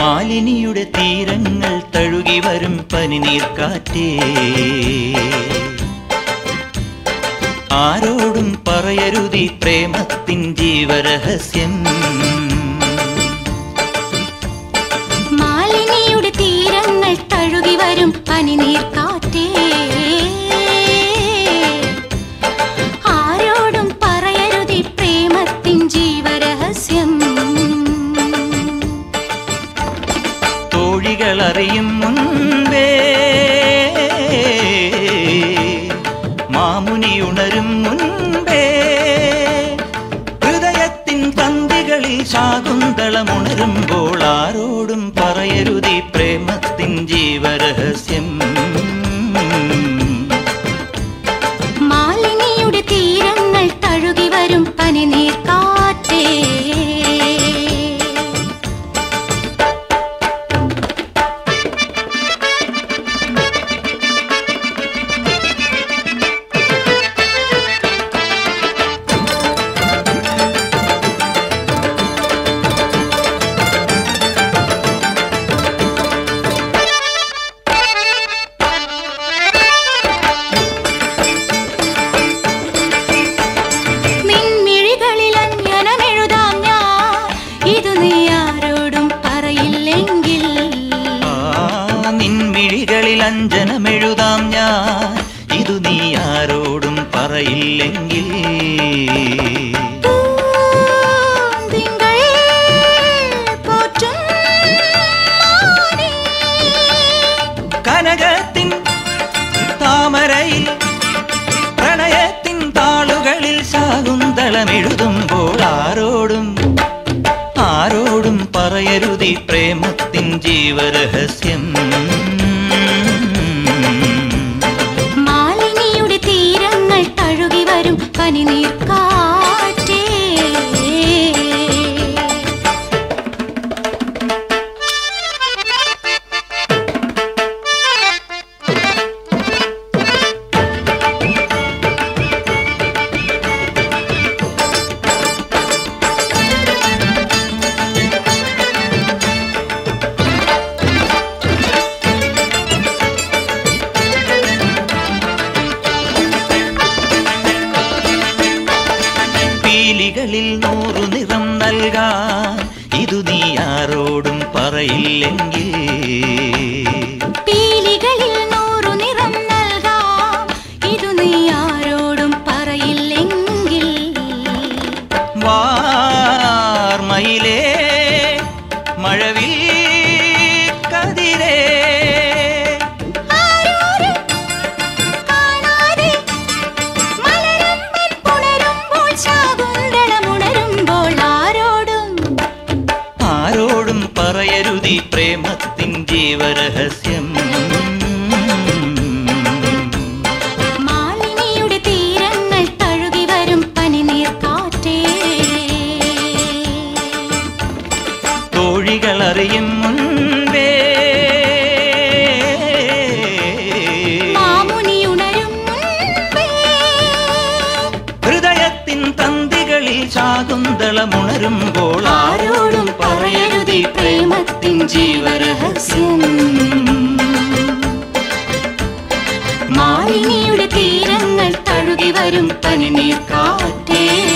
മാലിനിയുടെ തീരങ്ങൾ തഴുകി വരും പനിനീർക്കാറ്റേ ആരോടും പറയരുതി പ്രേമത്തിൻ ജീവരഹസ്യം മാലിനിയുടെ തീരങ്ങൾ തഴുകി വരും പനിനീർ കാറ്റേ ആരോടും പറയരുതി പ്രേമത്തിൻ ജീവരഹസ്യം തോഴികൾ അറിയും മുൻപേ മാമുനി ഉണരും മുൻപേ ഹൃദയത്തിൻ തന്തികളിൽ ശാകുന്തളമുണരുമ്പോൾ ആരോടും പറയരുതി പ്രേമത്തിൻ ജീവരഹസ്യം മാലിനിയുടെ തീരങ്ങൾ തഴുകി വരും പനിനീർ കാറ്റേ നിൻമിഴികളിൽ അഞ്ജനമെഴുതാം ഞാൻ ഇത് നീ ആരോടും പറയില്ലെങ്കിൽ ആ നിൻമിഴികളിൽ അഞ്ജനമെഴുതാം ഞാൻ ഇതു നീ ആരോടും പറയില്ലെങ്കിൽ പൂന്തിങ്കൾ പോറ്റും മാനേ. കനകത്തിൻ താമരയിൽ പ്രണയത്തിൻ താളുകളിൽ ശാകുന്തളമെഴുതുമ്പോൾ ആരോടും ആരോടും പറയരുതി പ്രേമത്തിൻ ജീവരഹസ്യം മാലിനിയുടെ തീരങ്ങൾ തഴുകി വരും പനിനീർ കാറ്റേ പീലികളിൽ നൂറു നിറം നൽകാൻ ഇതു നീ ആരോടും പറയില്ലെങ്കിൽ പീലികളിൽ നൂറു നിറം നൽകാം ഇതു നീ ആരോടും പറയില്ലെങ്കിൽ വാർമയിലേ മഴവിൽ കതിരേ ആരോരും കാണാതെ മലരമ്പൻ പുണരുമ്പോൾ ശാകുന്തളമുണരുമ്പോൾ ആരോടും ആരോടും പറയരുതി പ്രേമത്തിൻ ജീവരഹസ്യം മാലിനിയുടെ തീരങ്ങൾ തഴുകി വരും പനിനീർ കാറ്റേ തോഴികൾ അറിയും മുൻപേ മാമുനി ഉണരും മുൻപേ ഹൃദയത്തിൻ തന്തികളിൽ ശാകുന്തളമുണരുമ്പോൾ ആരോടും പറയരുതി പ്രേമത്തിൻ ജീവരഹസ്യം മാലിനിയുടെ തീരങ്ങൾ തഴുകി വരും പനിനീർ കാറ്റേ